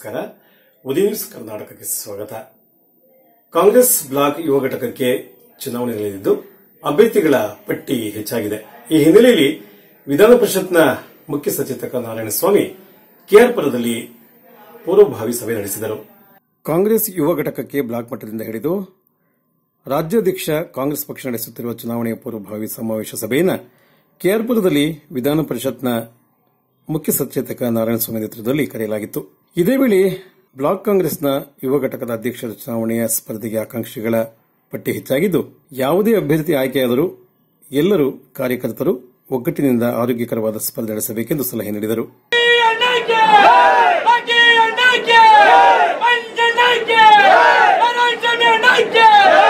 ನಮಸ್ಕಾರ ಉದಯ ನ್ಯೂಸ್ ಕರ್ನಾಟಕಕ್ಕೆ ಸ್ವಾಗತ ಕಾಂಗ್ರೆಸ್ ಬ್ಲಾಕ್ ಯುವ ಘಟಕಕ್ಕೆ ಚುನಾವಣೆ ನಡೆದಿದ್ದು ಅಭ್ಯರ್ಥಿಗಳ ಪಟ್ಟಿ ಹೆಚ್ಚಾಗಿದೆ ಈ ಹಿನ್ನೆಲೆಯಲ್ಲಿ ವಿಧಾನ ಪರಿಷತ್ನ ಮುಖ್ಯ ಸಚೇತಕ ನಾರಾಯಣಸ್ವಾಮಿ ಕೆಆರ್ಪುರದಲ್ಲಿ ಪೂರ್ವಭಾವಿ ಸಭೆ ನಡೆಸಿದರು ಕಾಂಗ್ರೆಸ್ ಯುವ ಘಟಕಕ್ಕೆ ಬ್ಲಾಕ್ ಮಟ್ಟದಿಂದ ಹಿಡಿದು ರಾಜ್ಯಾಧ್ಯಕ್ಷ ಕಾಂಗ್ರೆಸ್ ಪಕ್ಷ ನಡೆಸುತ್ತಿರುವ ಚುನಾವಣೆಯ ಪೂರ್ವಭಾವಿ ಸಮಾವೇಶ ಸಭೆಯನ್ನು ಕೆಆರ್ಪುರದಲ್ಲಿ ವಿಧಾನ ಪರಿಷತ್ನ ಮುಖ್ಯ ಸಚೇತಕ ನಾರಾಯಣಸ್ವಾಮಿ ನೇತೃತ್ವದಲ್ಲಿ ಕರೆಯಲಾಗಿತ್ತು ಇದೇ ವೇಳೆ ಬ್ಲಾಕ್ ಕಾಂಗ್ರೆಸ್ನ ಯುವ ಘಟಕದ ಅಧ್ಯಕ್ಷರ ಚುನಾವಣೆಯ ಸ್ಪರ್ಧೆಗೆ ಆಕಾಂಕ್ಷಿಗಳ ಪಟ್ಟಿ ಹೆಚ್ಚಾಗಿದ್ದು ಯಾವುದೇ ಅಭ್ಯರ್ಥಿ ಆಯ್ಕೆಯಾದರೂ ಎಲ್ಲರೂ ಕಾರ್ಯಕರ್ತರು ಒಗ್ಗಟ್ಟಿನಿಂದ ಆರೋಗ್ಯಕರವಾದ ಸ್ಪರ್ಧೆ ನಡೆಸಬೇಕೆಂದು ಸಲಹೆ ನೀಡಿದರು ಅಣ್ಣಕ್ಕೆ ಬಾಕಿ ಅಣ್ಣಕ್ಕೆ ಪಂಚಣ್ಣಕ್ಕೆ ಅರಣ್ಯಮೆ ಅಣ್ಣಕ್ಕೆ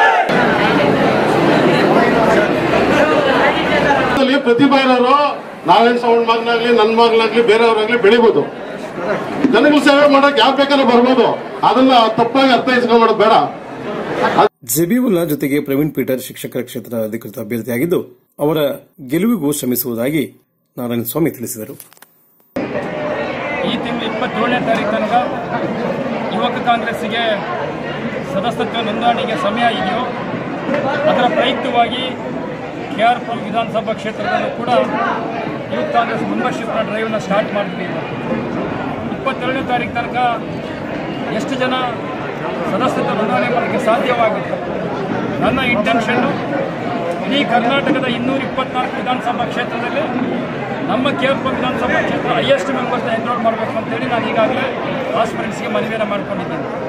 ಅಲ್ಲಿ ಪ್ರತಿಭಾ ಇರೋರು ನಾವೇನ್ ಸೌಂಡ್ ಮಗನಾಗ್ಲಿ ನನ್ನ ಮಗನಾಗ್ಲಿ ಬೇರೆಯವ್ರಾಗ್ಲಿ ಬೆಳಿಬೋದು ಜನಗಳ ಸೇವೆ ಮಾಡಕ್ ಯಾರು ಬೇಕಾದ್ರೂ ಬರ್ಬೋದು ಅದನ್ನ ತಪ್ಪಾಗಿ ಅರ್ಥೈಸ್ಕೊಂಡ್ ಬೇಡ ಜಬೀವುಲ್ಲಾ ಜೊತೆಗೆ ಪ್ರವೀಣ್ ಪೀಟರ್ ಶಿಕ್ಷಕರ ಕ್ಷೇತ್ರದ ಅಧಿಕೃತ ಅಭ್ಯರ್ಥಿಯಾಗಿದ್ದು ಅವರ ಗೆಲುವಿಗೂ ಶ್ರಮಿಸುವುದಾಗಿ ನಾರಾಯಣಸ್ವಾಮಿ ತಿಳಿಸಿದರು ಈ ತಿಂಗಳು ಇಪ್ಪತ್ತೇಳನೇ ತಾರೀಕು ತನಕ ಯುವಕ ಕಾಂಗ್ರೆಸ್ಸಿಗೆ ಸದಸ್ಯತ್ವ ನೋಂದಣಿಗೆ ಸಮಯ ಇದೆಯೋ ಅದರ ಪ್ರಯುಕ್ತವಾಗಿ ಕೆ ಆರ್ ಪುರ ವಿಧಾನಸಭಾ ಕ್ಷೇತ್ರದಲ್ಲೂ ಕೂಡ ಯುವಕ ಕಾಂಗ್ರೆಸ್ ಮೆಂಬರ್ಶಿಪ್ನ ಡ್ರೈವ್ನ ಸ್ಟಾರ್ಟ್ ಮಾಡ್ತೀವಿ ಇಪ್ಪತ್ತೇಳನೇ ತಾರೀಕು ತನಕ ಎಷ್ಟು ಜನ ಸದಸ್ಯತ್ವ ನೋಂದಣಿ ಮಾಡೋಕ್ಕೆ ಸಾಧ್ಯವಾಗುತ್ತೆ ನನ್ನ ಇಂಟೆನ್ಷನ್ನು ಇಡೀ ಕರ್ನಾಟಕದ ಇನ್ನೂರ ಇಪ್ಪತ್ನಾಲ್ಕು ವಿಧಾನಸಭಾ ಕ್ಷೇತ್ರದಲ್ಲಿ ನಮ್ಮ ಕೇರ್ಪುರ ವಿಧಾನಸಭಾ ಕ್ಷೇತ್ರ ಹೈಯೆಸ್ಟ್ ಮೆಂಬರ್ಸ್ನ ಎನ್ರೋಲ್ ಮಾಡಬೇಕು ಅಂತೇಳಿ ನಾನು ಈಗಾಗಲೇ ಆಸ್ಪಿರೆಂಟ್ಸ್ಗೆ ಮನವಿಯನ್ನು ಮಾಡ್ಕೊಂಡಿದ್ದೀನಿ